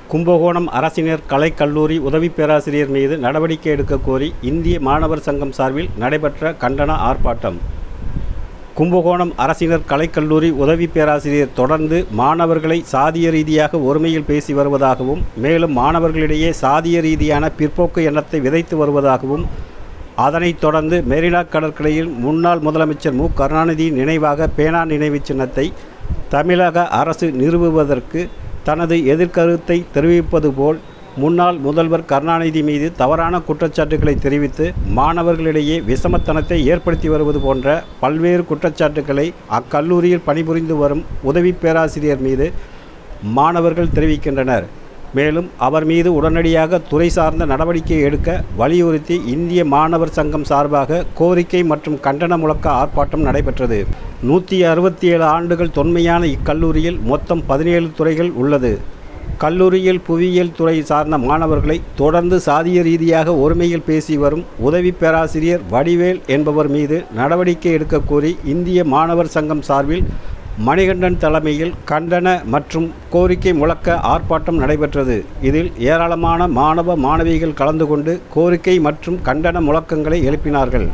கும்பகோணம் அரசினர் கலைக்கல்லூரி உதவி பேராசிரியர் மீது நடவடிக்கை எடுக்க கோரி இந்திய மாணவர் சங்கம் சார்பில் நடைபெற்ற கண்டன ஆர்ப்பாட்டம் கும்பகோணம் அரசினர் கலைக்கல்லூரி உதவி பேராசிரியர் தொடர்ந்து மாணவர்களை சாதிய ரீதியாக ஒருமையில் பேசி வருவதாகவும் மேலும் மாணவர்களிடையே சாதிய ரீதியான பிற்போக்கு எண்ணத்தை விதைத்து வருவதாகவும் அதனைத் தொடர்ந்து மெரினா கடற்கரையில் முன்னாள் முதலமைச்சர் மு கருணாநிதியின் நினைவாக பேனா நினைவுச் சின்னத்தை தமிழக அரசு நிறுவுவதற்கு தனது எதிர்கருத்தை தெரிவிப்பது போல் முன்னாள் முதல்வர் கருணாநிதி மீது தவறான குற்றச்சாட்டுகளை தெரிவித்து மாணவர்களிடையே விஷமத்தனத்தை ஏற்படுத்தி வருவது போன்ற பல்வேறு குற்றச்சாட்டுகளை அக்கல்லூரியில் பணிபுரிந்து வரும் உதவி பேராசிரியர் மீது மாணவர்கள் தெரிவிக்கின்றனர் மேலும் அவர் மீது உடனடியாக துறை சார்ந்த நடவடிக்கை எடுக்க வலியுறுத்தி இந்திய மாணவர் சங்கம் சார்பாக கோரிக்கை மற்றும் கண்டன முழக்க ஆர்ப்பாட்டம் நடைபெற்றது நூற்றி அறுபத்தி ஏழு ஆண்டுகள் தொன்மையான இக்கல்லூரியில் மொத்தம் பதினேழு துறைகள் உள்ளது கல்லூரியில் புவியியல் துறை சார்ந்த மாணவர்களை தொடர்ந்து சாதிய ரீதியாக ஒருமையில் பேசி வரும் உதவி பேராசிரியர் வடிவேல் என்பவர் மீது நடவடிக்கை எடுக்க கோரி இந்திய மாணவர் சங்கம் சார்பில் மணிகண்டன் தலைமையில் கண்டன மற்றும் கோரிக்கை முழக்க ஆர்ப்பாட்டம் நடைபெற்றது இதில் ஏராளமான மாணவ மாணவிகள் கலந்து கொண்டு கோரிக்கை மற்றும் கண்டன முழக்கங்களை எழுப்பினார்கள்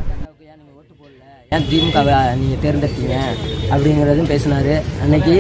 ஏன் திமுகவை நீங்கள் தேர்ந்தெடுத்தீங்க அப்படிங்கிறதும் பேசினார் அன்னைக்கு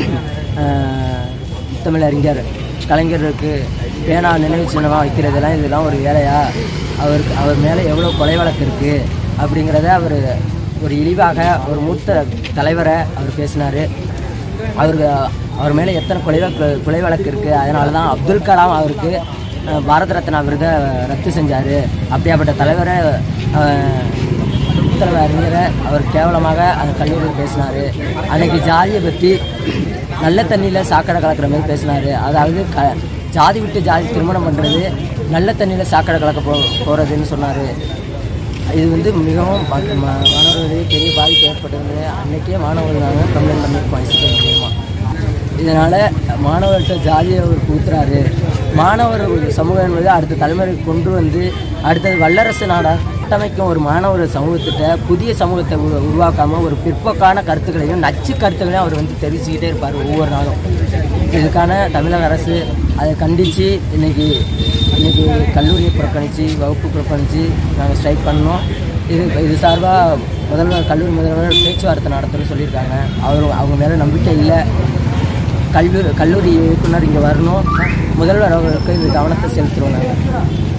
ஆஹ், தமிழறிஞர் கலைஞருக்கு பேனா நினைவு சின்னமாக வைக்கிறதெல்லாம் இதெல்லாம் ஒரு வேலையா அவருக்கு அவர் மேலே எவ்வளோ கொலை வழக்கு இருக்குது அப்படிங்கிறத அவர் ஒரு இழிவாக ஒரு மூத்த தலைவரை அவர் பேசினார் அவருக்கு அவர் மேலே எத்தனை கொலை வழக்கு கொலை வழக்கு இருக்குது அதனால தான் அப்துல் கலாம் அவருக்கு அஹ், பாரத ரத்னா விருதை ரத்து செஞ்சார் அப்படியாப்பட்ட தலைவரை அஹ், தலைவர் அறிஞரை அவர் கேவலமாக அந்த கல்லூரியில் பேசினார் அன்னைக்கு ஜாதியை பற்றி நல்ல தண்ணியில் சாக்கடை கலக்கிற மாதிரி பேசினார் அதாவது க ஜாதி விட்டு ஜாதி திருமணம் பண்ணுறது நல்ல தண்ணியில் சாக்கடை கலக்க போ போகிறதுன்னு சொன்னார் இது வந்து மிகவும் ம- ம- மாணவர்களிடையே பெரிய பாதிப்பு ஏற்பட்டது அன்னைக்கே மாணவர்கள் நாங்கள் கம்ப்ளைண்ட் பண்ணியிருக்கோம் ஐசிடி மூலயமா இதனால் மாணவர்கிட்ட ஜாலியை அவர் கூத்துறாரு மாணவர் ஒரு சமூகம் என்பது அடுத்த தலைமுறைக்கு கொண்டு வந்து அடுத்தது வல்லரசு நாடாக கட்டமைக்கும் ஒரு மாணவர் சமூகத்திட்ட புதிய சமூகத்தை உரு உருவாக்காமல் ஒரு பிற்போக்கான கருத்துக்களையும் நச்சு கருத்துக்களையும் அவர் வந்து தெரிவிச்சுக்கிட்டே இருப்பார் ஒவ்வொரு நாளும் இதுக்கான தமிழக அரசு அதை கண்டித்து இன்னைக்கு இன்னைக்கு கல்லூரியை புறக்கணித்து வகுப்பு புறக்கணித்து நாங்கள் ஸ்ட்ரைக் பண்ணோம் இது இது சார்பாக முதல்வர் கல்லூரி முதல்வர் பேச்சுவார்த்தை நடத்துன்னு சொல்லியிருக்காங்க அவர் அவங்க மேலே நம்பிக்கை இல்லை கல்லூரி கல்லூரி இயக்குனர் இங்கே வரணும் முதல்வர் அவர்களுக்கு இது கவனத்தை செலுத்துகிறோம் நாங்கள்